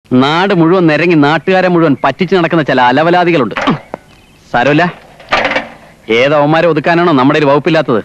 നാട് മുഴുവൻ നിരങ്ങി നാട്ടുകാരെ മുഴുവൻ പറ്റിച്ചു നടക്കുന്ന ചില അലവലാദികളുണ്ട് സാരമില്ല ഏതവന്മാരെ ഒതുക്കാനാണോ നമ്മുടെ ഒരു വകുപ്പില്ലാത്തത്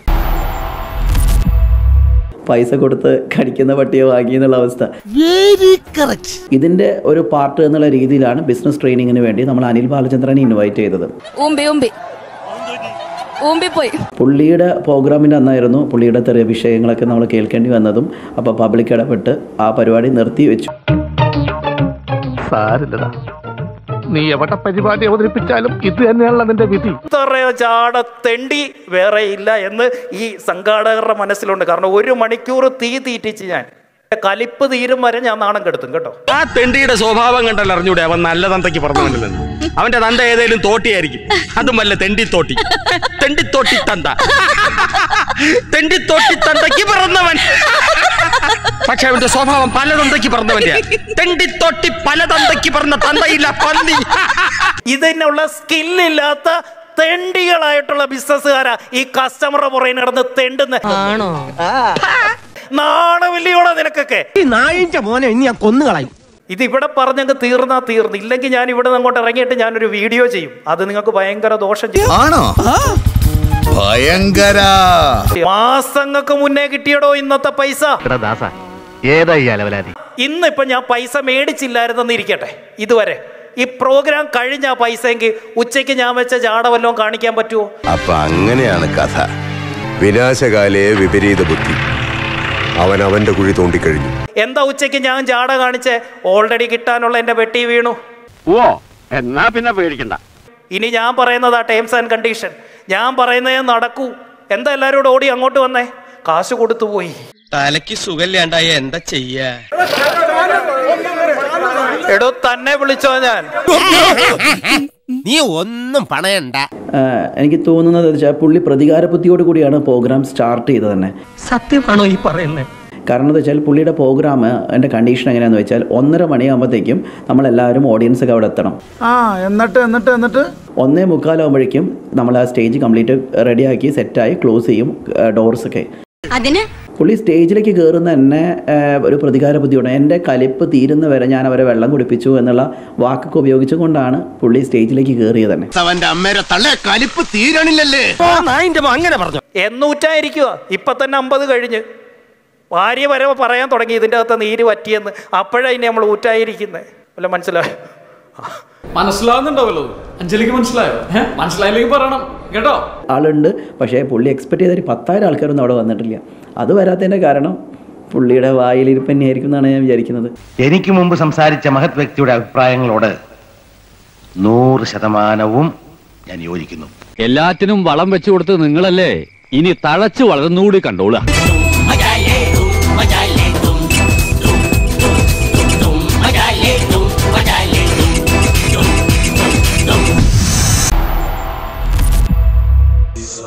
പൈസ കൊടുത്ത് കടിക്കുന്ന പട്ടിയെ വാങ്ങി എന്നുള്ള അവസ്ഥ ഇതിന്റെ ഒരു പാർട്ട് എന്നുള്ള രീതിയിലാണ് ബിസിനസ് ട്രെയിനിങ്ങിന് വേണ്ടി നമ്മൾ അനിൽ ബാലചന്ദ്രനെ ഇൻവൈറ്റ് ചെയ്തത് ഊമ്പി ഊമ്പി ഊമ്പി പോയി പുള്ളിയുടെ പ്രോഗ്രാമിൻ്റെ അന്നായിരുന്നു പുള്ളിയുടെ തെറിയ വിഷയങ്ങളൊക്കെ നമ്മൾ കേൾക്കേണ്ടി വന്നതും അപ്പോൾ പബ്ലിക് ഇടപെട്ട് ആ പരിപാടി നിർത്തി വെച്ചു സാരില്ലടാ നീ എവിടെ പരിപാടി അവതരിപ്പിച്ചാലും ഇത് തന്നെയാണല്ലോ നിന്റെ വിധി ഇത്രയോ ചാട തെണ്ടി വേറെ ഇല്ല എന്ന് ഈ സംഘാടകരുടെ മനസ്സിലുണ്ട് കാരണം ഒരു മണിക്കൂർ തീ തീറ്റിച്ച് ഞാൻ കലിപ്പ് തീരും വരെ ഞാൻ നാണം കെടുത്തും കേട്ടോ ആ തെണ്ടിയുടെ സ്വഭാവം കണ്ടല്ലോ അറിഞ്ഞൂടെ അവൻ നല്ല തന്തയ്ക്ക് പറഞ്ഞവനില്ലെന്ന് അവന്റെ തന്ത ഏതേലും തോട്ടിയായിരിക്കും അതും വല്ല തെണ്ടിത്തോട്ടി തെണ്ടിത്തോട്ടി തന്ത തെണ്ടിത്തോട്ടി തന്തയ്ക്ക് പിറന്നവൻ പക്ഷെ അവന്റെ സ്വഭാവം പല തന്തയ്ക്ക് പറഞ്ഞവന്റെ തെണ്ടിത്തോട്ടി പല തന്തയ്ക്ക് പറഞ്ഞ തന്തയില്ല പന്നി ഇതിനുള്ള സ്കില്ലില്ലാത്ത തെണ്ടികളായിട്ടുള്ള ബിസിനസ്സുകാരാ ഈ കസ്റ്റമറുടെ പുറകെ നടന്ന് തെണ്ടുന്ന നാണമില്ലയോടാ നിനക്കൊക്കെ നായിന്റെ മോനെ ഇനി ഞാൻ കൊന്നുകളയും ഇത് ഇവിടെ പറഞ്ഞങ്ങ് തീർന്നാ തീർന്നു ഇല്ലെങ്കിൽ ഞാൻ ഇവിടെ നിന്ന് അങ്ങോട്ട് ഇറങ്ങിയിട്ട് ഞാനൊരു വീഡിയോ ചെയ്യും അത് നിങ്ങൾക്ക് ഭയങ്കര ദോഷം ചെയ്യും ആണോ ഭയങ്കര മാസങ്ങൾക്ക് മുന്നേ കിട്ടിയടോ ഇന്നത്തെ പൈസ എടാ ദാസ ഏതാ ഈ അലവലാതി ഇന്ന് ഇപ്പൊ ഞാൻ പൈസ മേടിച്ചില്ലായിരുന്നെന്ന് ഇരിക്കട്ടെ ഇതുവരെ ഈ പ്രോഗ്രാം കഴിഞ്ഞ ആ പൈസയെങ്കിൽ ഉച്ചയ്ക്ക് ഞാൻ വെച്ച ജാട വല്ലതും കാണിക്കാൻ പറ്റുമോ അപ്പൊ അങ്ങനെയാണ് കഥ വിനാശകാലയെ വിപരീത ബുദ്ധി അവൻ അവന്റെ കുഴി തോണ്ടിക്കഴിഞ്ഞു എന്താ ഉച്ചയ്ക്ക് ഞാൻ ജാട കാണിച്ച് ഓൾറെഡി കിട്ടാനുള്ള എന്റെ വെട്ടി വീണു ഓ എന്നാ പിന്നെ പേടിക്കണ്ട ഇനി ഞാൻ പറയുന്നതാ ടേംസ് ആൻഡ് കണ്ടീഷൻ ഞാൻ പറയുന്നതേ നടക്കൂ എന്താ എല്ലാവരോടും ഓടി അങ്ങോട്ട് വന്നേ കാശ് കൊടുത്തു പോയി തലയ്ക്ക് സുഖമില്ലാണ്ടായ എന്താ ചെയ്യാ എടോ തന്നെ വിളിച്ചോ ഞാൻ നീ ഒന്നും പണയണ്ട ആഹ് എനിക്ക് തോന്നുന്നത് വെച്ചാൽ പുള്ളി പ്രതികാര ബുദ്ധിയോട് കൂടിയാണ് പ്രോഗ്രാം സ്റ്റാർട്ട് ചെയ്തത് തന്നെ സത്യമാണോ ഈ പറയുന്നത് കാരണം എന്താ വെച്ചാൽ പുള്ളിയുടെ പ്രോഗ്രാം എൻ്റെ കണ്ടീഷൻ എങ്ങനെയാണെന്ന് വെച്ചാൽ ഒന്നര മണിയാകുമ്പോഴത്തേക്കും നമ്മളെല്ലാവരും ഓഡിയൻസ് ഒക്കെ അവിടെ എത്തണം ആ എന്നിട്ട് എന്നിട്ട് എന്നിട്ട് ഒന്നേ മുക്കാലാകുമ്പോഴേക്കും നമ്മൾ ആ സ്റ്റേജ് കംപ്ലീറ്റ് റെഡിയാക്കി സെറ്റായി ക്ലോസ് ചെയ്യും ഡോർസ് ഒക്കെ അതിന് പുള്ളി സ്റ്റേജിലേക്ക് കയറുന്ന എന്നെ ഏഹ്, ഒരു പ്രതികാര ബുദ്ധിയുണ്ട് എൻ്റെ കലിപ്പ് തീരുന്ന വരെ ഞാൻ അവരെ വെള്ളം കുടിപ്പിച്ചു എന്നുള്ള വാക്കൊക്കെ ഉപയോഗിച്ചുകൊണ്ടാണ് പുള്ളി സ്റ്റേജിലേക്ക് കയറിയത് തന്നെ അവന്റെ അമ്മേരെ തള്ളെ കലിപ്പ് തീരണില്ലല്ലേ നായിന്റെ മോൻ അങ്ങനെ പറഞ്ഞു എന്നൂറ്റായിരിക്കുക ഇപ്പൊ തന്നെ അമ്പത് കഴിഞ്ഞ് ഭാര്യ വരെ പറയാൻ തുടങ്ങി ഇതിൻ്റെ അകത്ത് നീര് പറ്റിയെന്ന് അപ്പോഴാ ഇനി നമ്മൾ ഊറ്റായിരിക്കുന്നത് വല്ല മനസ്സിലായോ മനസ്സിലാവുന്നുണ്ടാവല്ലോ അഞ്ജലിക്ക് മനസ്സിലായോ ഏഹ് മനസ്സിലായില്ലെങ്കിൽ പറയണം കേട്ടോ ആളുണ്ട് പക്ഷേ പുള്ളി എക്സ്പെക്ട് ചെയ്തൊരു പത്തായിരം ആൾക്കാരൊന്നും അവിടെ വന്നിട്ടില്ല അത് വരാത്തതിൻ്റെ കാരണം പുള്ളിയുടെ വായിലിരിപ്പ് തന്നെയായിരിക്കും എന്നാണ് ഞാൻ വിചാരിക്കുന്നത് എനിക്ക് മുമ്പ് സംസാരിച്ച മഹത് വ്യക്തിയുടെ അഭിപ്രായങ്ങളോട് നൂറ് ശതമാനവും ഞാൻ യോജിക്കുന്നു എല്ലാറ്റിനും വളം വെച്ചു കൊടുത്ത് നിങ്ങളല്ലേ ഇനി തഴച്ചു വളർന്നുകൂടി കണ്ടോളുക